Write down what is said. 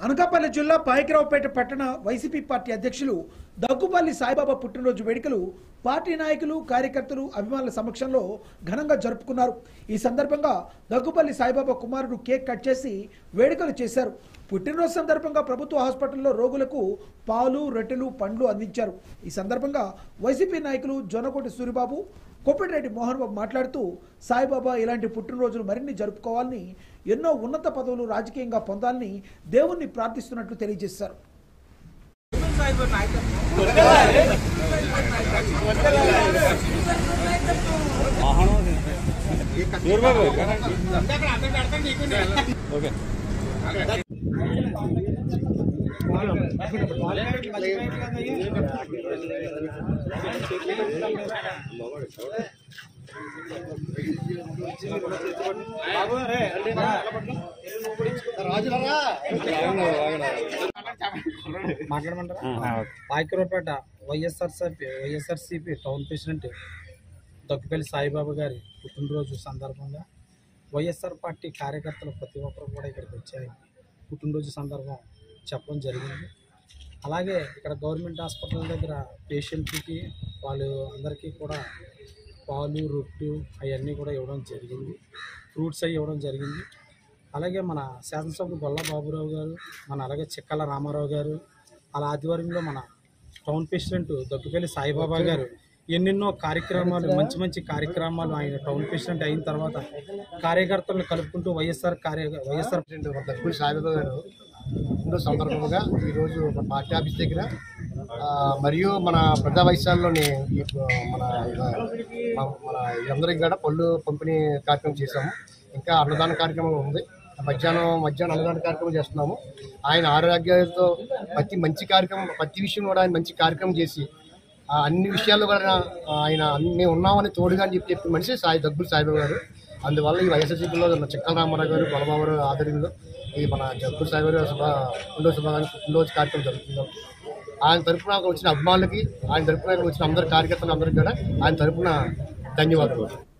అనకాపల్లి జిల్లా పాయకరావుపేట పట్టణ YCP party అధ్యక్షులు దగ్గుపల్లి సాయిబాబా పుట్టినరోజు వేడుకలు పార్టీ నాయకులు కార్యకర్తలు అభిమానుల సమక్షంలో ఘనంగా జరుపుకున్నారు ఈ సందర్భంగా దగ్గుపల్లి సాయిబాబా కుమారుడు కేక్ కట్ చేసి వేడుకలు చేశారు పుట్టినరోజు సందర్భంగా ప్రభుత్వ హాస్పిటల్లో రోగులకు పాలు రొట్టెలు పండ్లు అందించారు ఈ సందర్భంగా వైసీపీ నాయకులు జొన్నకోటి సూరిబాబు కొప్పిరెడ్డి మోహన్ బాబు మాట్లాడుతూ సాయిబాబా ఇలాంటి పుట్టినరోజులు మరిన్ని జరుపుకోవాలని ఎన్నో ఉన్నత పదవులు రాజకీయంగా పొందాలని దేవుణ్ణి ప్రార్థిస్తున్నట్లు తెలియజేశారు మాట్లాడమంటారా Payakarapeta YSRCP YSRCP town president Dokkipalli Saibaba గారి పుట్టినరోజు సందర్భంగా వైఎస్ఆర్ పార్టీ కార్యకర్తలు ప్రతి ఒక్కరు కూడా ఇక్కడికి వచ్చారు పుట్టినరోజు సందర్భం చెప్పడం జరిగింది అలాగే ఇక్కడ గవర్నమెంట్ హాస్పిటల్ దగ్గర పేషెంట్కి వాళ్ళు అందరికీ కూడా పాలు రొట్టు అవన్నీ కూడా ఇవ్వడం జరిగింది ఫ్రూట్స్ అవి ఇవ్వడం జరిగింది అలాగే మన శాసనసభ్యులు గొల్ల బాబురావు గారు మన అలాగే చిక్కల రామారావు గారు అలా ఆధ్వర్యంలో మన టౌన్ ప్రెసిడెంట్ దగ్గుపల్లి సాయిబాబా గారు ఎన్నెన్నో కార్యక్రమాలు మంచి మంచి కార్యక్రమాలు ఆయన టౌన్ ప్రెసిడెంట్ అయిన తర్వాత కార్యకర్తలను కలుపుకుంటూ వైఎస్ఆర్ కార్య వైఎస్ఆర్ ప్రెసిడెంట్ తక్కువ సాయిబాబా గారు ఎన్నో సందర్భంగా ఈరోజు మన పార్టీ ఆఫీస్ దగ్గర ఆ, మరియు మన ప్రజా వైశాల్లోని ఈ, మన మన మన అందరికి కూడా పళ్ళు పంపిణీ కార్యక్రమం చేశాము ఇంకా అన్నదాన కార్యక్రమం ఉంది మధ్యాహ్నం మధ్యాహ్నం అన్నదాన కార్యక్రమం చేస్తున్నాము ఆయన ఆరోగ్యాలతో ప్రతి మంచి కార్యక్రమం ప్రతి విషయం కూడా ఆయన మంచి కార్యక్రమం చేసి ఆ అన్ని విషయాల్లో కూడా ఆయన అన్ని ఉన్నామని తోడుగా అని చెప్పి చెప్పిన మనిషి సాయి దగ్గులు సాయిబాబు గారు అందువల్ల ఈ వైఎస్ఆర్సీపీలో చిక్కల రామారావు గారు బలబాబు గారు ఆధ్వర్యంలో ఈ మన జగ్గురు సాయి గారు శుభ పుట్టినరోజు శుభాకాంక్ష పుట్టినరోజు కార్యక్రమం జరుగుతుంది ఆయన తరపున వచ్చిన అభిమానులకి ఆయన తరపున వచ్చిన అందరి కార్యకర్తలు అందరికీ కూడా ఆయన తరపున ధన్యవాదాలు